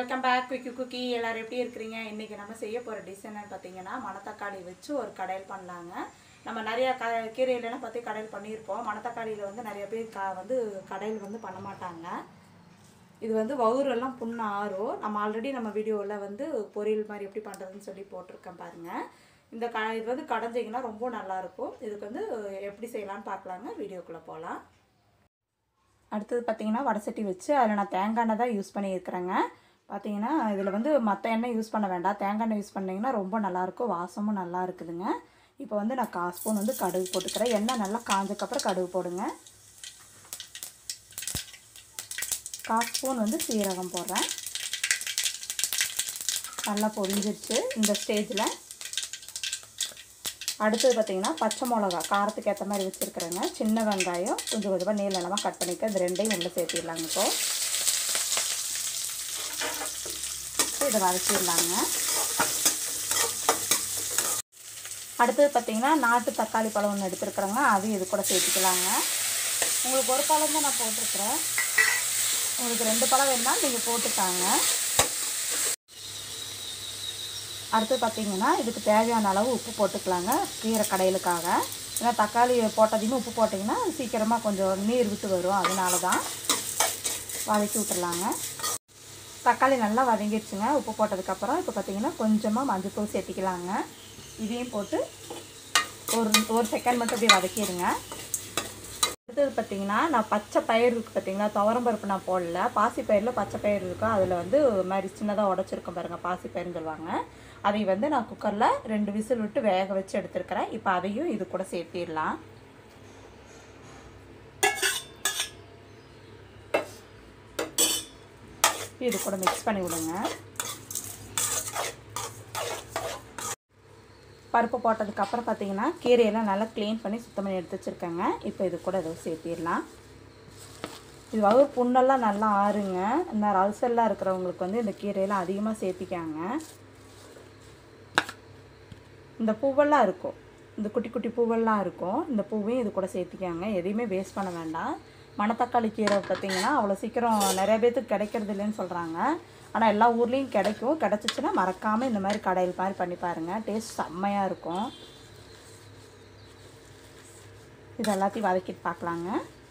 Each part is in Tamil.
வெல்கம் பேக் குக்கி குக்கி எல்லாரும் எப்படி இருக்கிறீங்க இன்றைக்கி நம்ம செய்ய போகிற டிஷ் என்னன்னு பார்த்தீங்கன்னா மணத்தக்காளி வச்சு ஒரு கடையில் பண்ணலாங்க நம்ம நிறைய க கீரையிலலாம் பார்த்து கடையில் பண்ணியிருப்போம் மணத்தக்காளியில் வந்து நிறைய பேர் க வந்து கடையில் வந்து பண்ண மாட்டாங்க இது வந்து வவுரெல்லாம் புண்ணு ஆறும் நம்ம ஆல்ரெடி நம்ம வீடியோவில் வந்து பொரியல் மாதிரி எப்படி பண்ணுறதுன்னு சொல்லி போட்டிருக்கேன் பாருங்கள் இந்த க இது வந்து கடைஞ்சிங்கன்னா ரொம்ப நல்லாயிருக்கும் இதுக்கு வந்து எப்படி செய்யலாம்னு பார்க்கலாங்க வீடியோக்குள்ளே போகலாம் அடுத்தது பார்த்தீங்கன்னா வடசட்டி வச்சு அதில் நான் தேங்காய் எண்ணெய் தான் யூஸ் பண்ணியிருக்கிறேங்க பார்த்தீங்கன்னா இதில் வந்து மற்ற எண்ணெய் யூஸ் பண்ண வேண்டாம் தேங்காய் எண்ணெய் யூஸ் பண்ணிங்கன்னா ரொம்ப நல்லாயிருக்கும் வாசமும் நல்லா இருக்குதுங்க இப்போ வந்து நான் கால் ஸ்பூன் வந்து கடுகு போட்டுக்கிறேன் எண்ணெய் நல்லா காஞ்சக்கப்புறம் கடுகு போடுங்க கால் ஸ்பூன் வந்து சீரகம் போடுறேன் நல்லா பொரிஞ்சிருச்சு இந்த ஸ்டேஜில் அடுத்தது பார்த்திங்கன்னா பச்சை மிளகா காரத்துக்கு ஏற்ற மாதிரி வச்சுருக்குறேங்க சின்ன வெங்காயம் கொஞ்சம் கொஞ்சமாக நீள நிலமாக கட் பண்ணிக்க இந்த ரெண்டையும் உள்ளே சேர்த்திடலாங்க இப்போ இதை வதக்கிடலாங்க அடுத்தது பார்த்திங்கன்னா நாட்டு தக்காளி பழம் ஒன்று எடுத்துருக்குறேங்க அதையும் இது கூட சேர்த்துக்கலாங்க உங்களுக்கு ஒரு பழம் தான் நான் போட்டிருக்கிறேன் உங்களுக்கு ரெண்டு பழம் வேணும்னா நீங்கள் போட்டுக்காங்க அடுத்து பார்த்திங்கன்னா இதுக்கு தேவையான அளவு உப்பு போட்டுக்கலாங்க கீரை கடையிலுக்காக ஏன்னா தக்காளி போட்டதையுமே உப்பு போட்டிங்கன்னா சீக்கிரமாக கொஞ்சம் நீர் விட்டு வரும் அதனால தான் வதக்கி விட்டுறலாங்க தக்காளி நல்லா வதங்கிடுச்சுங்க உப்பு போட்டதுக்கப்புறம் இப்போ பார்த்திங்கன்னா கொஞ்சமாக மஞ்சள்தூள் சேர்த்திக்கலாங்க இதையும் போட்டு ஒரு ஒரு செகண்ட் மட்டும் அப்படியே வதக்கிடுங்க அடுத்தது பார்த்திங்கன்னா நான் பச்சை பயிர் இருக்குது பார்த்தீங்களா துவரம்பருப்பு நான் போடல பாசி பயிரில் பச்சை பயிர் இருக்கும் அதில் வந்து ஒரு மாதிரி சின்னதாக உடச்சிருக்கோம் பாருங்கள் பாசி பயிர்னு சொல்லுவாங்க அதை வந்து நான் குக்கரில் ரெண்டு விசில் விட்டு வேக வச்சு எடுத்துருக்கிறேன் இப்போ அதையும் இது கூட சேர்த்திடலாம் இது கூட மிக்ஸ் பண்ணி விடுங்க பருப்பு போட்டதுக்கப்புறம் பார்த்தீங்கன்னா கீரையெல்லாம் நல்லா க்ளீன் பண்ணி சுத்தம் பண்ணி எடுத்து வச்சுருக்கேங்க இப்போ இது கூட ஏதோ சேர்த்திடலாம் இது வகுர் புண்ணெல்லாம் நல்லா ஆறுங்க இந்த அல்சர்லாம் இருக்கிறவங்களுக்கு வந்து இந்த கீரையெல்லாம் அதிகமாக சேர்த்திக்காங்க இந்த பூவெல்லாம் இருக்கும் இந்த குட்டி குட்டி பூவெல்லாம் இருக்கும் இந்த பூவையும் இது கூட சேர்த்திக்காங்க எதையுமே வேஸ்ட் பண்ண வேண்டாம் மணத்தக்காளி கீரை பார்த்திங்கன்னா அவ்வளோ சீக்கிரம் நிறைய பேர்த்துக்கு கிடைக்கிறது இல்லைன்னு சொல்கிறாங்க ஆனால் எல்லா ஊர்லேயும் கிடைக்கும் கிடச்சிச்சின்னா மறக்காமல் இந்த மாதிரி கடையில் மாதிரி பண்ணி பாருங்கள் டேஸ்ட் செம்மையாக இருக்கும் இது எல்லாத்தையும் வதக்கிட்டு பார்க்கலாங்க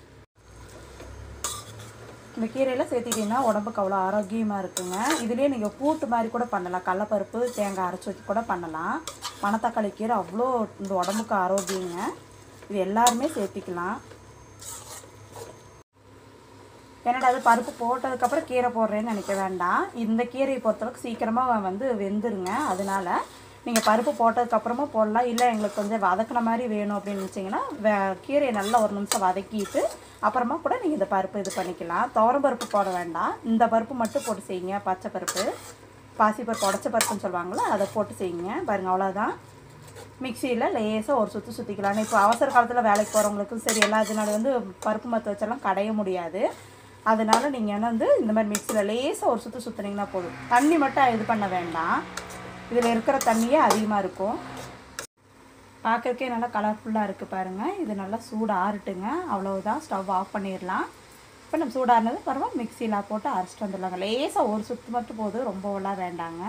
இந்த கீரையில் சேர்த்திட்டிங்கன்னா உடம்புக்கு அவ்வளோ ஆரோக்கியமாக இருக்குங்க இதுலேயே நீங்கள் கூட்டு மாதிரி கூட பண்ணலாம் கடலப்பருப்பு தேங்காய் அரைச்சி வச்சு கூட பண்ணலாம் மணத்தக்காளி கீரை அவ்வளோ இந்த உடம்புக்கு ஆரோக்கியங்க இது எல்லாருமே சேர்த்திக்கலாம் என்னடா அது பருப்பு போட்டதுக்கப்புறம் கீரை போடுறேன்னு நினைக்க வேண்டாம் இந்த கீரையை பொறுத்தளவுக்கு சீக்கிரமாக வந்து வெந்துருங்க அதனால நீங்கள் பருப்பு போட்டதுக்கப்புறமா போடலாம் இல்லை எங்களுக்கு கொஞ்சம் வதக்கின மாதிரி வேணும் அப்படின்னு நினச்சிங்கன்னா வே கீரையை நல்லா ஒரு நிமிஷம் வதக்கிட்டு அப்புறமா கூட நீங்கள் இந்த பருப்பு இது பண்ணிக்கலாம் துவரம் பருப்பு போட வேண்டாம் இந்த பருப்பு மட்டும் போட்டு செய்யுங்க பச்சை பருப்பு பாசி பருப்பு உடச்ச பருப்புன்னு சொல்லுவாங்களோ அதை போட்டு செய்யுங்க பாருங்கள் அவ்வளோதான் மிக்சியில் லேசாக ஒரு சுற்றி சுற்றிக்கலாம் இப்போ அவசர காலத்தில் வேலைக்கு போகிறவங்களுக்கும் சரி எல்லா இதனால வந்து பருப்பு மற்ற வச்செல்லாம் கடைய முடியாது அதனால் நீங்கள் என்ன வந்து இந்த மாதிரி மிக்சியில் லேசாக ஒரு சுற்று சுற்றுனீங்கன்னா போதும் தண்ணி மட்டும் இது பண்ண வேண்டாம் இதில் இருக்கிற தண்ணியே அதிகமாக இருக்கும் பார்க்குறக்கே நல்லா கலர்ஃபுல்லாக இருக்குது பாருங்கள் இது நல்லா சூடு ஆறுட்டுங்க அவ்வளவுதான் ஸ்டவ் ஆஃப் பண்ணிடலாம் இப்போ நம்ம சூடானது பரவாயில்ல மிக்சியில் போட்டு அரைச்சிட்டு வந்துடலாங்க லேசாக ஒரு சுற்று மட்டும் போதும் ரொம்பலாம் வேண்டாங்க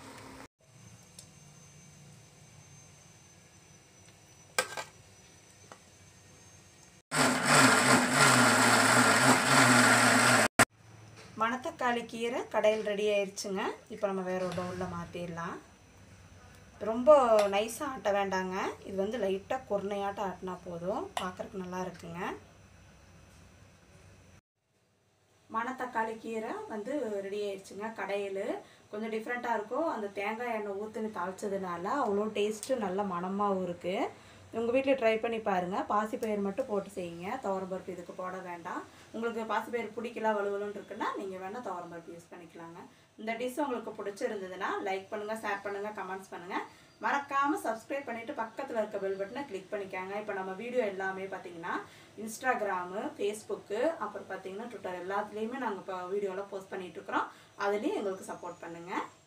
மணத்தக்காளி கீரை கடையில் ரெடி ஆயிடுச்சுங்க இப்போ நம்ம வேற ஒரு பவுலில் மாற்றிடலாம் ரொம்ப நைஸாக ஆட்ட வேண்டாங்க இது வந்து லைட்டாக குருணையாட்டம் ஆட்டினா போதும் பார்க்குறக்கு நல்லா இருக்குங்க மணத்தக்காளி கீரை வந்து ரெடி ஆயிடுச்சுங்க கடையில் கொஞ்சம் டிஃப்ரெண்ட்டாக இருக்கும் அந்த தேங்காய் எண்ணெய் ஊற்றுன்னு தாளிச்சதுனால அவ்வளோ டேஸ்ட்டு நல்ல மணமாகவும் இருக்குது உங்கள் வீட்டில் ட்ரை பண்ணி பாருங்கள் பாசிப்பயிர் மட்டும் போட்டு செய்யுங்க துவரம்பருப்பு இதுக்கு போட வேண்டாம் உங்களுக்கு பாசிப்பயிர் பிடிக்கல வலுவலுன்னு இருக்குன்னா நீங்கள் வேணால் துவரம்பருப்பு யூஸ் பண்ணிக்கலாங்க இந்த டிஷ் உங்களுக்கு பிடிச்சிருந்ததுன்னா லைக் பண்ணுங்கள் ஷேர் பண்ணுங்கள் கமெண்ட்ஸ் பண்ணுங்கள் மறக்காமல் சப்ஸ்கிரைப் பண்ணிவிட்டு பக்கத்தில் இருக்க பெல் பட்டனை கிளிக் பண்ணிக்காங்க இப்போ நம்ம வீடியோ எல்லாமே பார்த்தீங்கன்னா இன்ஸ்டாகிராமு ஃபேஸ்புக்கு அப்புறம் பார்த்தீங்கன்னா ட்விட்டர் எல்லாத்துலேயுமே நாங்கள் இப்போ வீடியோலாம் போஸ்ட் பண்ணிகிட்ருக்குறோம் அதுலேயும் எங்களுக்கு சப்போர்ட் பண்ணுங்கள்